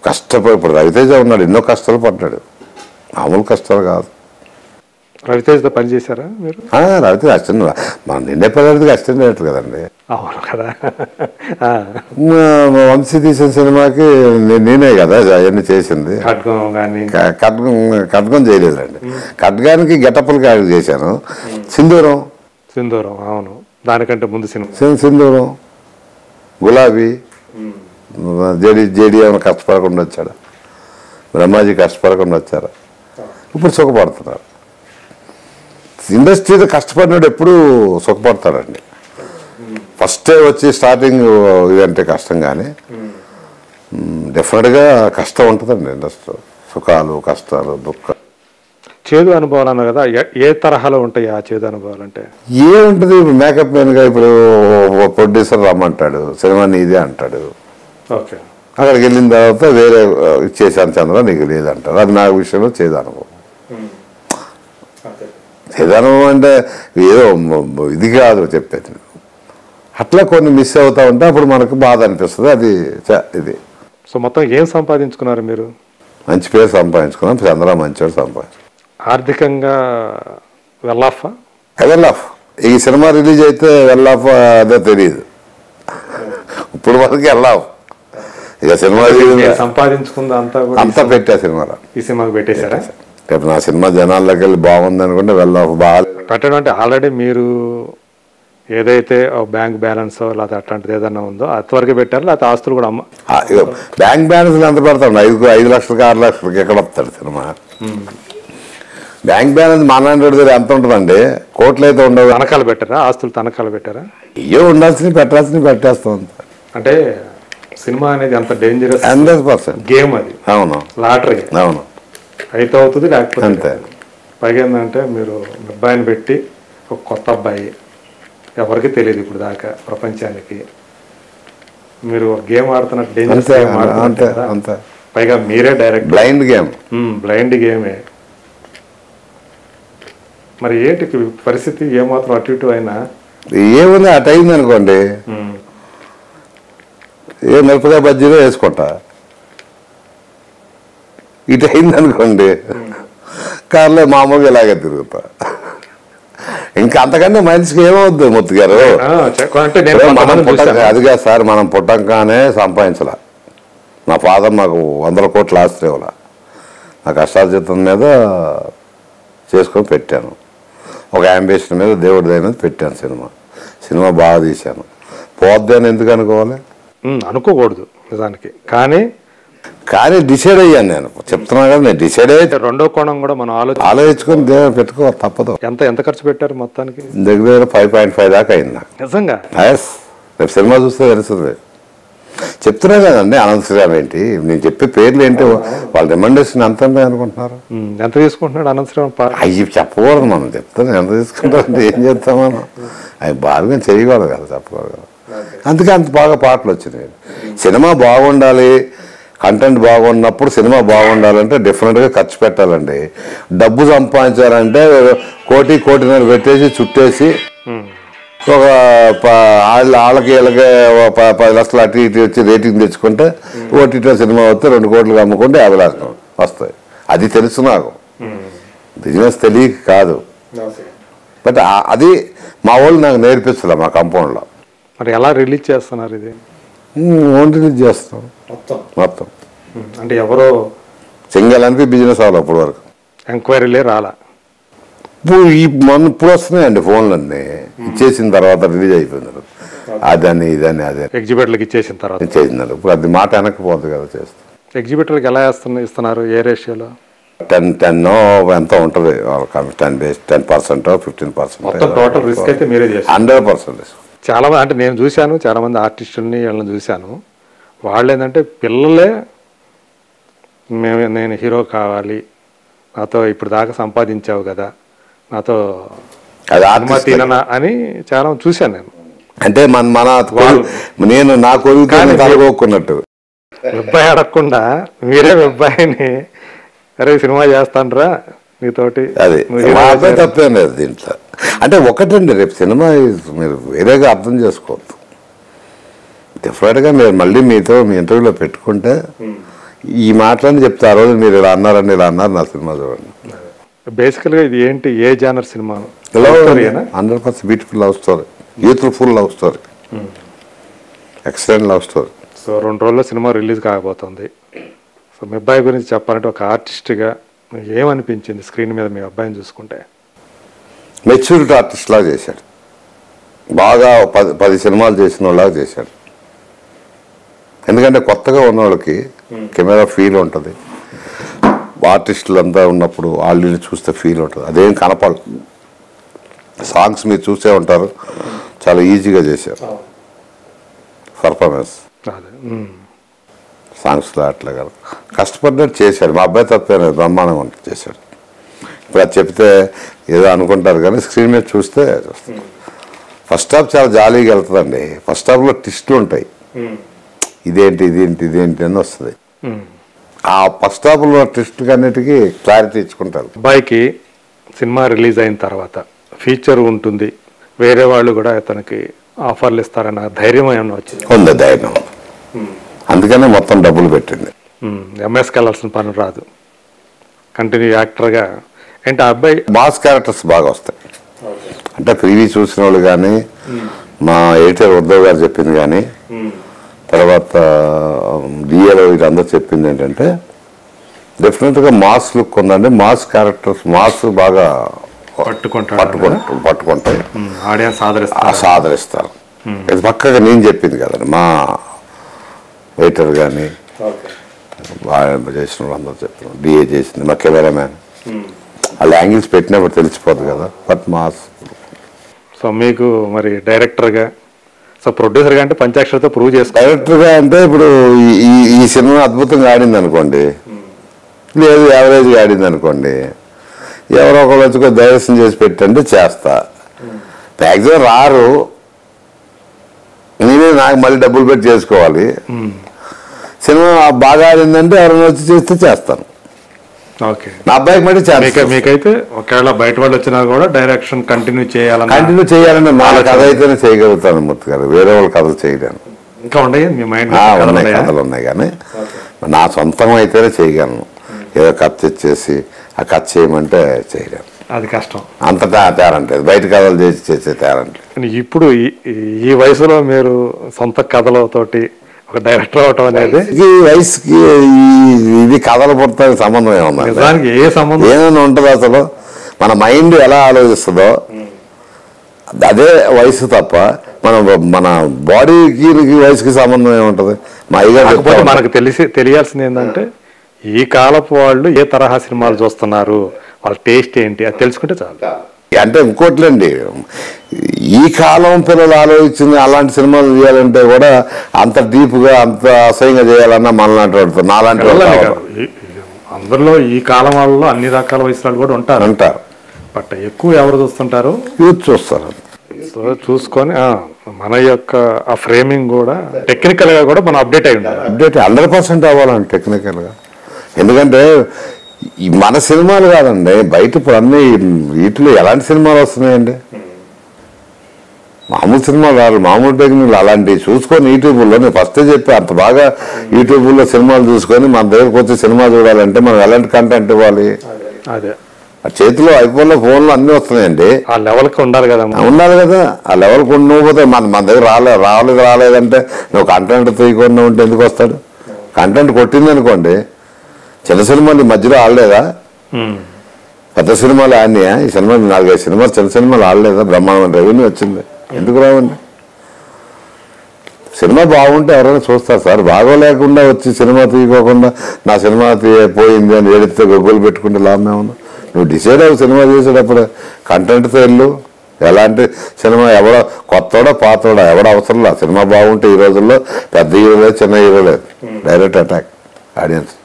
కష్టపడి ఇప్పుడు రవితేజ ఉన్నాడు ఎన్నో కష్టాలు పడ్డాడు మామూలు కష్టాలు కాదు రవితేజ్తో పని చేశారా మీరు ఆ, రవితేజ అసిస్టెంట్ మన నిండే పదార్థకి అసిస్టెంట్ డైరెక్టర్ కదండి అవును కదా ఆ, మా వంశీ తీసిన సినిమాకి నే- నేనే కదా అవన్నీ చేసింది ఖడ్గం కానీ క- ఖడ్గం ఖడ్గం చేయలేదండి ఖడ్గానికి గెటప్పులకి యాడ్ చేశాను సింధూరం సింధూరం అవును దానికంటే ముందు సినిమా సి- సింధూరం గులాబీ జేడి జేడి ఏమైనా కష్టపడకుండా వచ్చాడు బ్రహ్మాజీ కష్టపడకుండా వచ్చారు ఇప్పుడు సుఖపడుతున్నారు ఇండస్ట్రీలో కష్టపడినాడు ఎప్పుడు సుఖపడతాడండి ఫస్టే వచ్చి స్టార్టింగ్ ఇదంటే కష్టం కానీ డెఫినెట్గా కష్టం ఉంటుందండి ఇండస్ట్రీ సుఖాలు కష్టాలు దుఃఖాలు చేదు అనుభవాలు అన్నారు కదా ఏ- ఏ తరహాలో ఉంటాయి ఆ చేదు అనుభవాలు అంటే ఏముంటుంది ఇప్పుడు మేకప్ మ్యాన్గా ఇప్పుడు ప్రొడ్యూసర్ రమ్మంటాడు సినిమా నీదే అంటాడు ఓకే అక్కడికి వెళ్ళిన తర్వాత వేరే ఆ, ఇచ్చేసాను చంద్ర నీకు లేదంటారు అది నా విషయంలో చేదనుభవం చేదనుభవం అంటే ఏదో మ- మ- ఇది కాదు చెప్పేది అట్లా కొన్ని మిస్ అవుతా ఉంటే అప్పుడు మనకు బాధ అనిపిస్తుంది అది చ- ఇది సో మొత్తం ఏం సంపాదించుకున్నారు మీరు మంచి పేరు సంపాదించుకున్నాం చంద్ర మంచివాడు సంపాదించుకున్నాం ఆర్థికంగా వెల్లాఫా వెల్ ఆఫ్ ఈ సినిమా రిలీజ్ అయితే వెల్ ఆఫ్ అదే తెలియదు ఇప్పుడు వరకు వెల్ ఆఫ్ ఇక సినిమా మీరు సంపాదించుకుంది అంతా కూడా అంతా పెట్టా సినిమాలో ఈ సినిమాకి పెట్టేశారా రేపు నా సినిమా జనాల్లోకి వెళ్ళి బాగుంది అనుకుంటే వెల్ ఆఫ్ బాగా పెట్టడం అంటే ఆల్రెడీ మీరు ఏదైతే బ్యాంక్ బ్యాలెన్స్ లేకపోతే అట్లాంటిది ఏదైనా ఉందో అంతవరకు పెట్టారు లేకపోతే ఆస్తులు కూడా అమ్మ ఆ, ఇగో బ్యాంక్ బ్యాలెన్స్ ఎంత పెడతాడు ఐదు ఐదు లక్షలకి ఆరు లక్షలకి ఎక్కడ వస్తాడు సినిమా బ్యాంక్ బ్యాలెన్స్ మన దగ్గర ఎంత ఉంటుందండి కోట్లు అయితే ఉండవు తనఖాలు పెట్టారా ఆస్తులు తనఖాలు పెట్టారా ఏ ఉండాల్సినవి పెట్టాల్సినవి పెట్టేస్తాం అంటే సినిమా అనేది అంత డేంజరస్ హండ్రెడ్ పర్సెంట్ గేమ్ అది అవును లాటరీ అవును అయితే అవుతుంది లేకపోతే అంతే. లేదు. పైగా ఏంటంటే మీరు మీ అబ్బాయిని పెట్టి ఒక కొత్త అబ్బాయి ఎవరికి తెలియదు ఇప్పుడు దాకా ప్రపంచానికి మీరు ఒక గేమ్ ఆడుతున్నట్టు డేంజరస్ అంతే గేమ్ ఆడుతున్నట్టు అంతే కదా. అంతే పైగా మీరే డైరెక్ట్ బ్లైండ్ గేమ్ బ్లైండ్ గేమే మరి ఏంటి పరిస్థితి ఏమాత్రం అటు ఇటు అయినా ఏముంది అటు అయింది అనుకోండి ఉమ్, ఏ మిరపకాయ బజ్జీలో వేసుకుంటా ఇటు అయింది అనుకోండి కార్లో మామూలుగా ఇలాగే తిరుగుతా ఇంకా అంతకంటే మనిషికి ఏమవుద్ది ముత్తు గారు ఆ, చె- అంటే నేను మనం కొంతమందిని పుట్టం చూశాను. అది కాదు సార్ మనం పుట్టంగానే సంపాదించాల మా ఫాదర్ మాకు వందల కోట్ల ఆస్తి ఇవ్వాల నా కష్టార్జితం మీద చేసుకొని పెట్టాను ఒక అంబిషన్ మీద దేవుడి దయ మీద పెట్టాను సినిమా సినిమా బాగా తీశాను పోద్ది అని ఎందుకు అనుకోవాలి ఉమ్, అనుకోకూడదు నిజానికి కానీ కానీ డిసైడ్ అయ్యాను నేను చెప్తున్నా కదా నేను డిసైడ్ అయితే రెండో కోణం కూడా మనం ఆలోచన ఆలోచించుకొని దేవుడు పెట్టుకో తప్పదు ఎంత ఎంత ఖర్చు పెట్టారు మొత్తానికి దగ్గర దగ్గర ఫైవ్ పాయింట్ ఫైవ్ దాకా అయింది నాకు నిజంగా ఎస్ రేపు సినిమా చూస్తే తెలుస్తుంది చెప్తున్నా కదండి అనంత శ్రీరామ్ ఏంటి నేను చెప్పే పేర్లు ఏంటి వాళ్ళ రిమండేషన్ ఎంత ఉంది అనుకుంటున్నారు ఉమ్, ఎంత తీసుకుంటున్నాడు అనంతరం అవి చెప్పకూడదు మనం చెప్తాను ఎంత తీసుకుంటారంటే ఏం చేస్తాం మనం అవి బాగా చేయకూడదు కదా చెప్పకూడదు కదా అందుకే అంత బాగా పాటలు వచ్చినాయి సినిమా బాగుండాలి కంటెంట్ బాగున్నప్పుడు సినిమా బాగుండాలంటే డెఫినెట్గా ఖర్చు పెట్టాలండి డబ్బు సంపాదించాలంటే కోటి కోటిన్నర పెట్టేసి చుట్టేసి ఒక ప- వాళ్ళ వాళ్ళకి వీళ్ళకి ఒక ప- పది లక్షలు అటు ఇటు వచ్చి రేటింగ్ తెచ్చుకుంటే ఓటీటీ సినిమా వస్తే రెండు కోట్లకు అమ్ముకుంటే యాభై లక్షలు వస్తాయి అది తెలుసు నాకు బిజినెస్ తెలియక కాదు బట్ ఆ- అది మా వాళ్ళు నాకు నేర్పిస్తలే మా కంపౌండ్లో మరి ఎలా రిలీజ్ చేస్తున్నారు ఇది ఓన్ రిలీజ్ చేస్తాం మొత్తం మొత్తం అంటే ఎవరో సింగల్ అనిపి బిజినెస్ అవ్వాలి అప్పటి వరకు ఎంక్వైరీలే రాలా ఇప్పుడు ఈ మొన్న ఇప్పుడు వస్తున్నాయండి ఫోన్లన్నీ ఇచ్చేసిన తర్వాత రిలీజ్ అయిపోయినారు అదని ఇదని అదని ఎగ్జిబిటర్లకు ఇచ్చేసిన తర్వాత చేసినారు ఇప్పుడు అది మాట వెనక్కిపోతుంది కదా చేస్తాం ఎగ్జిబిటర్లకు ఎలా వేస్తున్న ఇస్తున్నారు ఏ రేషియోలో టెన్ టెన్ ఎంత ఉంటుంది వాళ్ళకి ten base ten percent fifteen percent మొత్తం టోటల్ రిస్క్ అయితే మీరే చేస్తారు హండ్రెడ్ పర్సెంట్ చాలా మంది అంటే నేను చూశాను చాలా మంది ఆర్టిస్టుల్ని వీళ్ళని చూశాను వాళ్ళు ఏంటంటే పిల్లలే మేము నేను హీరో కావాలి నాతో ఇప్పుడు దాకా సంపాదించావు కదా నాతో అది అనుమతి artist తిననా అని చాలా మంది చూశాను నేను అంటే మన మన కొలు- నేను నా కొడుకు కానీ తలగొక్కున్నట్టు అబ్బాయి అడగకుండా మీరే మీ అబ్బాయిని అరే సినిమా చేస్తానరా నీతోటి అది నువ్వు hero మా అబ్బాయి చేయాలి." తప్పేం లేదు దీంట్లో అంటే ఒకటండి రేపు సినిమా is- మీరు వేరేగా అర్థం చేసుకోవద్దు డెఫినెట్గా మీరు మళ్ళీ మీతో మీ ఇంటర్వ్యూలో పెట్టుకుంటే ఈ మాటలని చెప్తే ఆ రోజు మీరు ఇలా అన్నారని ఇలా అన్నారు నా సినిమా చూడండి బేసికల్గా ఇది ఏంటి ఏ జానర్ సినిమా లవ్ స్టోరీయేనా? Hundred percent beautiful love story youthful love story excellent love story so రెండు రోజుల్లో సినిమా రిలీజ్ కాబోతుంది సో మీ అబ్బాయి గురించి చెప్పాలంటే ఒక ఆర్టిస్ట్గా మీకు ఏమనిపించింది స్క్రీన్ మీద మీ అబ్బాయిని చూసుకుంటే మెచ్యూరిటీ ఆర్టిస్ట్ లాగా చేశాడు బాగా పది పది సినిమాలు చేసిన వాళ్ళలాగా చేశాడు ఎందుకంటే కొత్తగా ఉన్న వాళ్ళకి కెమెరా ఫీల్ ఉంటుంది ఆర్టిస్టులు అంతా ఉన్నప్పుడు వాళ్ళు చూస్తే ఫీల్ ఉంటుంది అదేం కనపడదు సాంగ్స్ మీరు చూసే ఉంటారు చాలా ఈజీగా చేశారు పర్ఫార్మెన్స్ అదే ఉమ్. సాంగ్స్లో అట్లా కాదు కష్టపడినట్టు చేశాడు మా అబ్బాయి తప్పేనా బ్రహ్మాండంగా ఉంటుంది చేశాడు ఇప్పుడు అది చెప్తే ఏదో అనుకుంటారు కానీ స్క్రీన్ మీద చూస్తే చూస్తారు ఫస్ట్ హాఫ్ చాలా జాలీగా వెళ్తుందండి ఫస్ట్ హాఫ్లో ట్విస్ట్లు ఉంటాయి ఇదేంటి ఇదేంటి ఇదేంటి అని వస్తుంది ఉమ్. ఆ ఫస్ట్ హాఫ్లో ట్విస్ట్ అన్నిటికీ క్లారిటీ ఇచ్చుకుంటారు అబ్బాయికి సినిమా రిలీజ్ అయిన తర్వాత ఫీచర్ ఉంటుంది వేరే వాళ్ళు కూడా తనకి ఆఫర్లు ఇస్తారన్న ధైర్యం ఏమైనా వచ్చింది ఉంది ధైర్యం అందుకనే మొత్తం డబ్బులు పెట్టింది ఎంఎస్కి వెళ్ళాల్సిన పని రాదు కంటిన్యూ యాక్టర్గా ఏంటి ఆ అబ్బాయి మాస్ క్యారెక్టర్స్ బాగా వస్తాయి అంటే ప్రీవీ చూసిన వాళ్ళు కానీ మా ఎడిటర్ ఉద్దవ్ గారు చెప్పింది కానీ తర్వాత డిఏలో వీళ్ళందరూ చెప్పింది ఏంటంటే డెఫినెట్గా మాస్ లుక్ ఉందండి మాస్ క్యారెక్టర్స్ మాస్ బాగా పట్టుకుంటాడు పట్టుకుంటు పట్టుకుంటాయి ఆడియన్స్ ఆ ఆదరిస్తారు సాదరిస్తారు ఇది పక్కగా నేను చెప్పింది కదండి మా వెయిటర్ కానీ చేసిన వాళ్ళందరూ చెప్పారు డిఏ చేసింది మా కెమెరామ్యాన్ వాళ్ళ యాంగిల్స్ పెట్టినప్పుడు తెలిసిపోతుంది కదా బట్ మాస్ సో మీకు మరి డైరెక్టర్గా సో ప్రొడ్యూసర్గా అంటే పంచాక్షరితో ప్రూవ్ చేసుకో డైరెక్టర్గా అంటే ఇప్పుడు ఈ- ఈ ఈ సినిమా అద్భుతంగా ఆడింది అనుకోండి లేదు యావరేజ్గా ఆడింది అనుకోండి ఎవరో ఒకళ్ళు వచ్చి కొద్ది డైరెక్షన్ చేసి పెట్టంటే చేస్తా మ్యాక్సిమం రారు నేనే నాకు మళ్ళీ డబ్బులు పెట్టి చేసుకోవాలి సినిమా బాగా ఆడిందంటే ఎవరైనా వచ్చి చేస్తే చేస్తాను ఓకే నా అబ్బాయికి మళ్ళీ మీకు చేస్తాను మీకైతే ఒకవేళ బయట వాళ్ళు వచ్చినా కూడా డైరెక్షన్ కంటిన్యూ చేయాలన్న కంటిన్యూ చేయాలంటే నా కథ అయితేనే చేయగలుగుతాను మూర్తి గారు వేరే వాళ్ళ కథలు చేయలేను ఇంకా ఉండయి మీ మైండ్ ఆ, ఉన్నాయి కథలు ఉన్నాయి కానీ నా సొంతం అయితేనే చేయగలను ఏదో కథ తెచ్చేసి ఆ కథ చేయమంటే చేయలేను అది కష్టం అంతటా టాలెంట్ లేదు బయట కథలు చేసి చేసే టాలెంట్ లేదు కానీ ఇప్పుడు ఈ- ఈ- ఈ వయసులో మీరు సొంత కథలతోటి ఒక డైరెక్టర్ అవటం అనేది ఈ వయసుకి ఈ- ఇది కథలు పుడతానికి సంబంధం ఏమన్నా నిజానికి ఏ సంబంధం ఏమైనా ఉంటుంది అసలు మన మైండ్ ఎలా ఆలోచిస్తుందో అదే వయసు తప్ప మన మన బాడీకి వయసుకి సంబంధం ఏముంటది మా అయ్యగారు చెప్తా కాకపోతే ఉంటారు. మనకు తెలిసి తెలియాల్సింది ఏంటంటే ఈ కాలపు వాళ్ళు ఏ తరహా సినిమాలు చూస్తున్నారు వాళ్ళ టేస్ట్ ఏంటి అది తెలుసుకుంటే చాలు అంటే ఇంకోట్లండి ఈ కాలం పిల్లలు ఆలోచించింది అలాంటి సినిమాలు తీయాలంటే కూడా అంత డీప్గా అంత అసహ్యంగా చేయాలన్నా మనలాంటి వాడుతారు నాలాంటి వాడు పిల్లలని కావాలి. కాదు. ఈ- ఈ- అందరిలో ఈ కాలం వాళ్ళలో అన్ని రకాల వయసు వాళ్ళు కూడా ఉంటారు అంటారు బట్ ఎక్కువ ఎవరు చూస్తుంటారు యూత్ చూస్తారు సో చూసుకొని ఆ, మన యొక్క ఆ ఫ్రేమింగ్ కూడా టెక్నికల్ గా కూడా మనం అప్డేట్ అయి ఉండాలి అప్డేట్ హండ్రెడ్ పర్సెంట్ అవ్వాలండి టెక్నికల్గా ఎందుకంటే ఈ మన సినిమాలు కాదండి బయట ఇప్పుడు అన్ని వీటిలో ఎలాంటి సినిమాలు వస్తున్నాయండి మామూలు సినిమాలు రాదు మామూలు టెక్నిక్లు అలాంటివి చూసుకొని యూట్యూబ్లో నేను ఫస్టే చెప్పి అంత బాగా యూట్యూబ్లో సినిమాలు చూసుకొని మన దగ్గరకు వచ్చి సినిమా చూడాలంటే మనం ఎలాంటి కంటెంట్ ఇవ్వాలి అదే ఆ చేతిలో ఐఫోన్లో ఫోన్లో అన్నీ వస్తున్నాయండి ఆ లెవెల్ కి ఉండాలి కదా ఆ ఉండాలి కదా ఆ లెవెల్ కొండకపోతే మన మన దగ్గర రాలే రాలేదు రాలేదంటే నువ్వు కంటెంట్ తీయకుండా ఉంటే ఎందుకు వస్తాడు కంటెంట్ కొట్టింది అనుకోండి చిన్న సినిమాలు ఈ మధ్యలో ఆడలేదా ఉమ్. పెద్ద సినిమాలు ఆడినాయా ఈ సినిమా నాలుగైదు సినిమాలు చిన్న సినిమాలు ఆడలేదా బ్రహ్మాండం రెవెన్యూ వచ్చింది ఎందుకు రావండి సినిమా బాగుంటే ఎవరైనా చూస్తారు సార్ బాగోలేకుండా వచ్చి సినిమా తీయకోకుండా నా సినిమా తీ- పోయింది అని ఏడితే గొగ్గులు పెట్టుకుంటే లాభం ఏమన్నా నువ్వు డిసైడ్ అవ్వు సినిమా చేసేటప్పుడు కంటెంట్తో వెళ్ళు ఎలాంటి సినిమా ఎవడో కొత్తోడో పాతోడో ఎవడో అవసరం లేదు సినిమా బాగుంటే ఈ రోజుల్లో పెద్ద హీరో లేదు చిన్న హీరో లేదు డైరెక్ట్ అటాక్ ఆడియన్స్